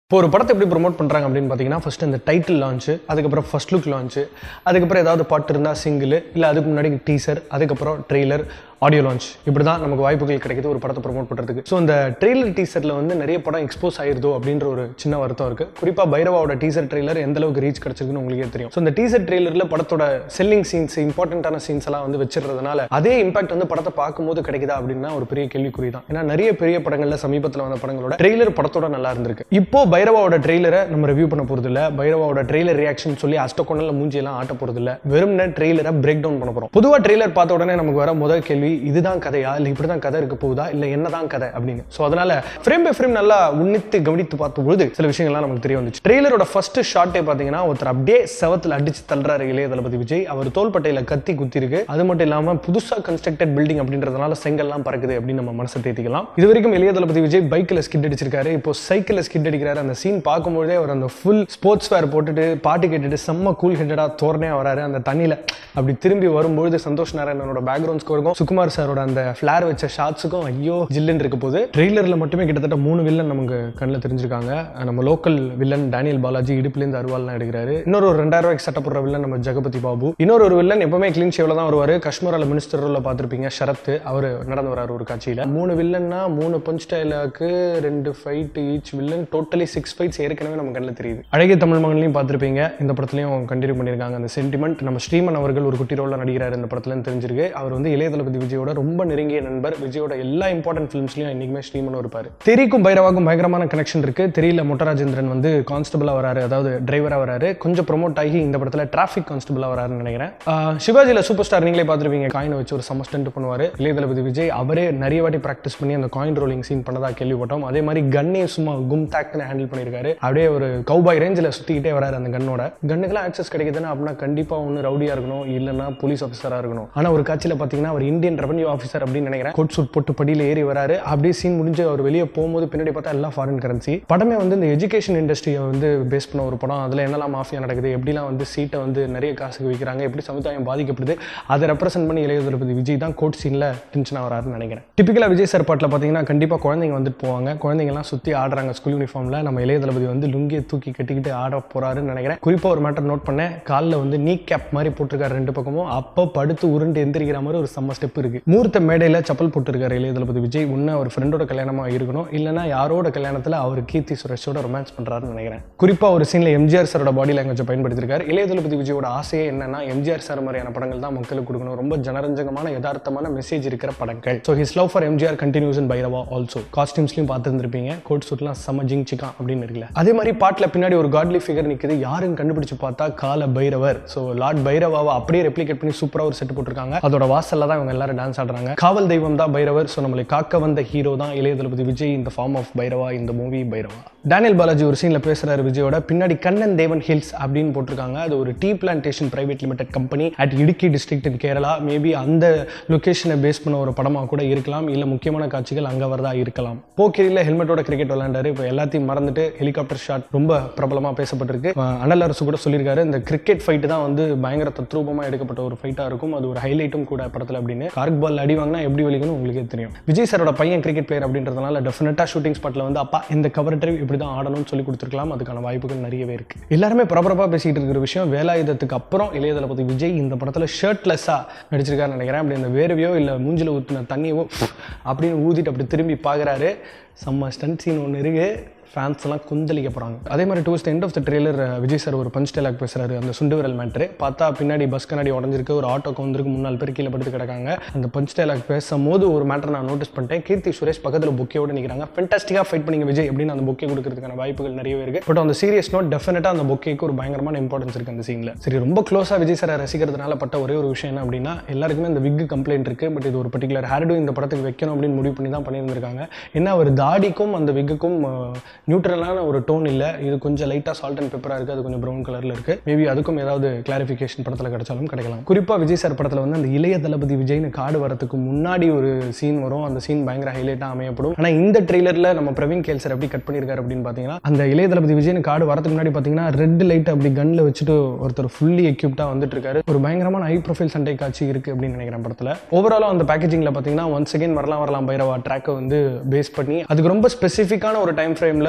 இப்போ ஒரு படத்தை எப்படி ப்ரோமோட் பண்ணுறாங்க அப்படின்னு பார்த்தீங்கன்னா ஃபர்ஸ்ட் இந்த டைட்டில் லான்ச்சு அதுக்கப்புறம் ஃபர்ஸ்ட் லுக் லான்ச்சு அதுக்கப்புறம் ஏதாவது பாட்டு இருந்தால் சிங்கிள் இல்லை அதுக்கு முன்னாடி டீசர் அதுக்கப்புறம் ட்ரெய்லர் ஆடியோ லான்ச் இப்படி தான் நமக்கு வாய்ப்புகள் கிடைக்குது ஒரு படத்தை ப்ரோமோட் பண்ணுறதுக்கு ஸோ இந்த ட்ரெய்லர் டீசரில் வந்து நிறைய படம் எக்ஸ்போஸ் ஆயிருதோ அப்படின்ற ஒரு சின்ன வருத்தம் இருக்குது குறிப்பாக பைரவாவோட டீசர் ட்ரெய்லர் எந்த அளவுக்கு ரீச் கிடச்சிருக்குன்னு உங்களுக்கே தெரியும் ஸோ இந்த டீசர் ட்ரெய்லரில் படத்தோட செல்லிங் சீன்ஸ் இம்பார்ட்டண்ட்டான சீன்ஸ் எல்லாம் வந்து வச்சிருந்ததுனால அதே இம்பாக்ட் வந்து படத்தை பார்க்கும்போது கிடைக்குதா அப்படின்னா ஒரு பெரிய கேள்விக்குறி தான் ஏன்னா நிறைய பெரிய படங்கள்ல சமீபத்தில் வந்த படங்களோட ட்ரெய்லர் படத்தோட நல்லா இருந்திருக்கு இப்போ பைரவாவோட ட்ரெய்லரை நம்ம ரிவ்யூ பண்ண போறது இல்ல பைரவாவோட ட்ரெய்லர் ரியாக்ஷன் சொல்லி அஷ்டகோணல்ல மூஞ்சி எல்லாம் ஆட்ட போறது இல்ல வெறும்னே ட்ரெய்லரை பிரேக் டவுன் பண்ண போறோம் பொதுவா ட்ரெய்லர் பார்த்த உடனே நமக்கு வர முதல் கேள்வி இதுதான் கதையா இல்ல இப்படிதான் கதை இருக்க போகுதா இல்ல என்னதான் கதை அப்படின்னு சோ அதனால ஃப்ரேம் பை ஃப்ரேம் நல்லா உன்னித்து கவனித்து பார்த்த பொழுது சில விஷயங்கள்லாம் நமக்கு தெரிய வந்துச்சு ட்ரெய்லரோட ஃபர்ஸ்ட் ஷாட்டே பாத்தீங்கன்னா ஒருத்தர் அப்படியே செவத்துல அடிச்சு தள்ளுறாரு இளைய தளபதி விஜய் அவர் தோள்பட்டையில கத்தி குத்தி இருக்கு அது மட்டும் இல்லாம புதுசா கன்ஸ்ட்ரக்டட் பில்டிங் அப்படின்றதுனால செங்கல்லாம் பறக்குது அப்படின்னு நம்ம மனசை தேத்திக்கலாம் இது வரைக்கும் இளைய தளபதி விஜய் பைக்ல ஸ்கிட் அடிச்சிருக்காரு இப்போ சைக்கிள்ல ஸ்கிட் அடிக்கிறாரு அந்த சீன் பார்க்கும்போதே அவர் அந்த ஃபுல் ஸ்போர்ட்ஸ் வேர் போட்டுட்டு பாட்டு கேட்டுட்டு செம்ம கூல் ஹெட்டடா தோரணையா வராரு அந்த தண்ணியில அப்படி திரும்பி வரும்பொழுது சந்தோஷ் நாராயணனோட பேக்ரவுண்ட் ஸ்கோருக்கும் சுகுமார் சாரோட அந்த ஃபிளார் வச்ச ஷாட்ஸுக்கும் ஐயோ ஜில்லுன்னு இருக்க போது ட்ரெய்லர்ல மட்டுமே கிட்டத்தட்ட மூணு வில்லன் நமக்கு கண்ணில் தெரிஞ்சிருக்காங்க நம்ம லோக்கல் வில்லன் டேனியல் பாலாஜி இடுப்புலேருந்து அருவாள்லாம் எடுக்கிறாரு இன்னொரு ஒரு ரெண்டாயிரம் ரூபாய்க்கு சட்டப்படுற வில்லன் நம்ம ஜெகபதி பாபு இன்னொரு ஒரு வில்லன் எப்பவுமே கிளீன் ஷேவ்ல தான் வருவாரு காஷ்மீரில் மினிஸ்டர் ரோல பார்த்துருப்பீங்க ஷரத் அவர் நடந்து வராரு ஒரு காட்சியில மூணு வில்லன்னா மூணு பஞ்ச் டைலாக்கு ரெண்டு fight each villain totally six fights ஏற்கனவே நம்ம கண்ணில் தெரியுது அழகிய தமிழ் மகன்லையும் பார்த்துருப்பீங்க இந்த படத்துலையும் கண்டினியூ பண்ணியிருக்காங்க அந்த சென்டிமெண்ட் நம்ம ஸ்ரீமன் அவர்கள் ஒரு குட்டி ரோலில் நடிக்கிறார் இந்த படத்துல தெரிஞ்சிருக்கு அவர் வந்து இளைய தளபதி விஜயோட ரொம்ப நெருங்கிய நண்பர் விஜயோட எல்லா இம்பார்ட்டன்ட் ஃபிலிம்ஸ்லையும் இன்னைக்குமே ஸ்ரீமனும் இருப்பார் தெரிக்கும் பைரவாக்கும் பயங்கரமான கனெக்ஷன் இருக்கு தெரியல மொட்டராஜேந்திரன் வந்து கான்ஸ்டபிளா வராரு அதாவது டிரைவரா வராரு கொஞ்சம் ப்ரொமோட் ஆகி இந்த படத்துல டிராஃபிக் கான்ஸ்டபிளா வராருன்னு நினைக்கிறேன் ஆஹ் சிவாஜில சூப்பர் ஸ்டார் நீங்களே பார்த்துருப்பீங்க காயினை வச்சு ஒரு செம ஸ்டண்ட் பண்ணுவாரு இளைய தளபதி விஜய் அவரே நிறைய வாட்டி ப்ராக்டிஸ் பண்ணி அந்த காயின் ரோலிங் சீன் பண்ணதா கேள்விப்பட்டோம் அதே மாதிரி கன்னையும் சும்மா கும் தாக்னு ஹேண்டில் பண்ணியிருக்காரு அப்படியே ஒரு கௌபாய் ரேஞ்சில் சுத்திக்கிட்டே வராரு அந்த கன்னோட கன்னுக்கெல்லாம் ஆக்சஸ் கிடைக்குதுன்னா அப்படின்னா கண்டிப்பா ஒன்று ரவுடியா இருக்கணும் இல்லைன்னா போலீஸ் ஆஃபீஸரா இருக்கணும் ஆனா ஒரு காட்சியில பாத்தீங்கன்னா அவர் இந்தியன் ரெவன்யூ ஆஃபீஸர் அப்படின்னு நினைக்கிறேன் கோட் சூட் போட்டு படியில ஏறி வராரு அப்படியே சீன் முடிஞ்சு அவர் வெளியே போகும்போது பின்னாடி பார்த்தா எல்லாம் ஃபாரின் கரன்சி படமே வந்து இந்த எஜுகேஷன் இண்டஸ்ட்ரியை வந்து பேஸ் பண்ண ஒரு படம் அதில் என்னெல்லாம் மாஃபியா நடக்குது எப்படிலாம் வந்து சீட்டை வந்து நிறைய காசுக்கு விற்கிறாங்க எப்படி சமுதாயம் பாதிக்கப்படுது அதை ரெப்ரசென்ட் பண்ணி இளைய தளபதி விஜய் தான் கோட் சீனில் டென்ஷனாக வராருன்னு நினைக்கிறேன் டிப்பிக்கலாக விஜய் சார் பாட்டில் பார்த்தீங்கன்னா கண்டிப்பாக குழந்தைங்க வந்துட்டு போவாங்க குழந்தைங்கலாம் சுற்றி ஆடுறாங்க ஸ்கூல் யூனிஃபார்மில் நம்ம இளைய தளபதி வந்து லுங்கியை தூக்கி கட்டிக்கிட்டு ஆட போறாருன்னு நினைக்கிறேன் குறிப்பாக ஒரு மேட்டர் நோட் பண்ணேன் காலில் வந்து நீ கேப் மாதிரி போட்டிருக்காரு ரெண்டு பக்கமும் அப்போ படுத்து உருண்டு எந்திரிக்கிற மாதிரி ஒரு செம்ம ஸ்டெப் இருக்கு மூர்த்த மேடையில் சப்பல் போட்டிருக்காரு இளைய தளபதி விஜய் உன்ன அவர் ஃப்ரெண்டோட கல்யாணமாக இருக்கணும் இல்லைனா யாரோட கல்யாணத்தில் அவர் கீர்த்தி சுரேஷோட ரொமான்ஸ் பண்ணுறாருன்னு நினைக்கிறேன் குறிப்பாக ஒரு சீனில் எம்ஜிஆர் சாரோட பாடி லாங்குவேஜை பயன்படுத்திருக்காரு இளைய தளபதி விஜயோட ஆசையே என்னன்னா எம்ஜிஆர் சார் மாதிரியான படங்கள் தான் மக்களுக்கு கொடுக்கணும் ரொம்ப ஜனரஞ்சகமான யதார்த்தமான மெசேஜ் இருக்கிற படங்கள் so his love for MGR continues in Bhairava also காஸ்டியூம்ஸ்லையும் பார்த்துருந்துருப்பீங்க கோட் சூட்லாம் செம்ம ஜிங் சிக்கா அப்படின்னு இருக்குல்ல அதே மாதிரி பாட்டில் பின்னாடி ஒரு காட்லி ஃபிகர் நிற்குது யாருன்னு கண்டுபிடிச்சு பார்த்தா கால பைரவர் ஸோ லார்ட் பைரவாவை அப்படியே ரெப்ளிகேட் பண்ணி சூப்பராக ஒரு செட் போட்டிருக்காங்க அதோட வாசல்ல தான் இவங்க எல்லாரும் டான்ஸ் ஆடுறாங்க காவல் தெய்வம் தான் பைரவர் ஸோ நம்மளை காக்க வந்த ஹீரோ தான் இளைய தளபதி விஜய் இந்த ஃபார்ம் ஆஃப் பைரவா இந்த மூவி பைரவா டேனியல் பாலாஜி ஒரு சீனில் பேசுறாரு விஜயோட பின்னாடி கண்ணன் தேவன் ஹில்ஸ் அப்படின்னு போட்டிருக்காங்க அது ஒரு tea plantation private limited company at Idukki district in Kerala maybe அந்த லொகேஷனை பேஸ் பண்ண ஒரு படமாக கூட இருக்கலாம் இல்லை முக்கியமான காட்சிகள் அங்கே வரதா இருக்கலாம் போக்கிரியில் ஹெல்மெட்டோட கிரிக்கெட் விளையாண்டாரு இப்போ எல்லாத்தையும் மறந்துட்டு ஹெலிகாப்டர் ஷாட் ரொம்ப பிரபலமாக பேசப்பட்டிருக்கு அஹ் அனல் அரசு கூட சொல்லியிருக்காரு இந்த கிரிக்கெட் ஃபைட்டு தான் வந்து பயங்கர தத்ரூபமாக எடுக்கப்பட்ட ஒரு ஃபைட்டாக இருக்கும் அது ஒரு ஹைலைட்டும் கூட படத்தில் அப்படின்னு கார்க் பால் அடி வாங்கினா எப்படி வலிக்கணும் உங்களுக்கே தெரியும் விஜய் சாரோட பையன் கிரிக்கெட் பிளேயர் அப்படின்றதுனால டெஃபினட்டாக ஷூட்டிங் ஸ்பாட்டில் வந்து அப்பா இந்த கவர் டிரைவ் இப்படி தான் ஆடணும்னு சொல்லி கொடுத்துருக்கலாம் அதுக்கான வாய்ப்புகள் நிறையவே இருக்கு எல்லாருமே பரபரப்பாக பேசிக்கிட்டு இருக்கிற விஷயம் வேலாயுதத்துக்கு அப்புறம் இளைய தளபதி விஜய் இந்த படத்தில் ஷர்ட்லெஸ்ஸாக நடிச்சிருக்காருன்னு நினைக்கிறேன் அப்படி இந்த வேர்வையோ இல்லை மூஞ்சில ஊற்றின தண்ணியோ அப்படின்னு ஊதிட்டு அப்படி திரும்பி பார்க்குறாரு செம்ம ஸ்டன்ட் சீன் ஒன்று இருக்கு ஃபேன்ஸ் எல்லாம் கொந்தளிக்க போகிறாங்க அதே மாதிரி towards end of the trailer Vijay sir ஒரு பஞ்ச் டைலாக் பேசுறாரு அந்த சுண்டு விரல் மேட்ரு பார்த்தா பின்னாடி பஸ் கண்ணாடி உடஞ்சிருக்கு ஒரு ஆட்டோ கவுந்திருக்கு முன்னாள் பேர் கீழே படுத்து கிடக்காங்க அந்த பஞ்ச் டைலாக் பேசும்போது ஒரு மேட்டர் நான் நோட்டீஸ் பண்ணிட்டேன் கீர்த்தி சுரேஷ் பக்கத்தில் புக்கையோட நிற்கிறாங்க ஃபென்டாஸ்டிக்காக ஃபைட் பண்ணிங்க விஜய் அப்படின்னு அந்த புக்கே கொடுக்கறதுக்கான வாய்ப்புகள் நிறையவே இருக்கு பட் அந்த சீரியஸ் நோட் டெஃபினட்டாக அந்த புக்கேக்கு ஒரு பயங்கரமான இம்பார்ட்டன்ஸ் இருக்கு அந்த சீனில் சரி ரொம்ப க்ளோஸாக விஜய் சாரை ரசிக்கிறதுனால பட்ட ஒரே ஒரு விஷயம் என்ன அப்படின்னா எல்லாருக்குமே இந்த விக் கம்ப்ளைண்ட் இருக்கு பட் இது ஒரு பர்டிகுலர் ஹேர்டு இந்த படத்துக்கு வைக்கணும் அப்படின்னு முடிவு பண்ணி தான் பண்ணியிருந்திருக்காங்க ஏன்னா ஒரு தாடிக்கும் அந்த விக்குக்கும் நியூட்ரலான ஒரு டோன் இல்லை இது கொஞ்சம் லைட்டாக சால்ட் அண்ட் பெப்பராக இருக்குது அது கொஞ்சம் ப்ரௌன் கலரில் இருக்குது மேபி அதுக்கும் ஏதாவது கிளாரிஃபிகேஷன் படத்தில் கிடைச்சாலும் கிடைக்கலாம் குறிப்பாக விஜய் சார் படத்தில் வந்து அந்த இளைய தளபதி விஜய்னு கார்டு வரதுக்கு முன்னாடி ஒரு சீன் வரும் அந்த சீன் பயங்கர ஹைலைட்டாக அமையப்படும் ஆனால் இந்த ட்ரெய்லரில் நம்ம பிரவீன் கேல் சார் எப்படி கட் பண்ணியிருக்காரு அப்படின்னு பார்த்தீங்கன்னா அந்த இளைய தளபதி விஜய்னு கார்டு வரதுக்கு முன்னாடி பார்த்தீங்கன்னா ரெட் லைட் அப்படி கன்னில் வச்சுட்டு ஒருத்தர் ஃபுல்லி எக்யூப்டாக வந்துட்டு இருக்காரு ஒரு பயங்கரமான ஹை ப்ரொஃபைல் சண்டை காட்சி இருக்குது அப்படின்னு நினைக்கிறேன் படத்தில் ஓவராலாக அந்த பேக்கேஜிங்கில் பார்த்தீங்கன்னா ஒன்ஸ் அகேன் வரலாம் வரலாம் பைரவா ட்ராக்கை வந்து பேஸ் பண்ணி அதுக்கு ரொம்ப ஸ்பெசிஃபிக்கான ஒரு டைம் ஃப்ரேமில்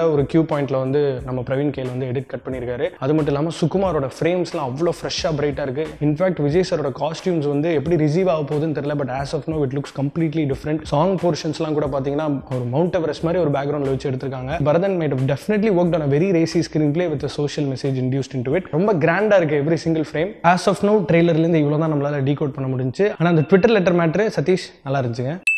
ஒரு கியூ பாயிண்ட்ல வந்து நம்ம பிரவீன் கேல் வந்து எடிட் கட் பண்ணியிருக்காரு அது மட்டும் இல்லாமல் சுகுமாரோட ஃப்ரேம்ஸ்லாம் அவ்வளோ ஃப்ரெஷ்ஷாக பிரைட்டாக இருக்கு இன்ஃபேக்ட் விஜய் சாரோட காஸ்டியூம்ஸ் வந்து எப்படி ரிசீவ் ஆக போகுதுன்னு தெரியல but as of now it looks completely different song போர்ஷன்ஸ்லாம் கூட பார்த்தீங்கன்னா ஒரு மவுண்ட் எவரெஸ்ட் மாதிரி ஒரு பேக்ரவுண்டில் வச்சு எடுத்திருக்காங்க Bharathan made definitely work on very racy screenplay with social message induced into it ரொம்ப கிராண்டாக இருக்கு every single frame as of now ட்ரெய்லர்லேருந்து இவ்வளோ தான் நம்மளால டீகோட் பண்ண முடிஞ்சு ஆனால் அந்த ட்விட்டர் லெட்டர் மேட்ரு சதீஷ் நல்லா இருந்துச்சுங்க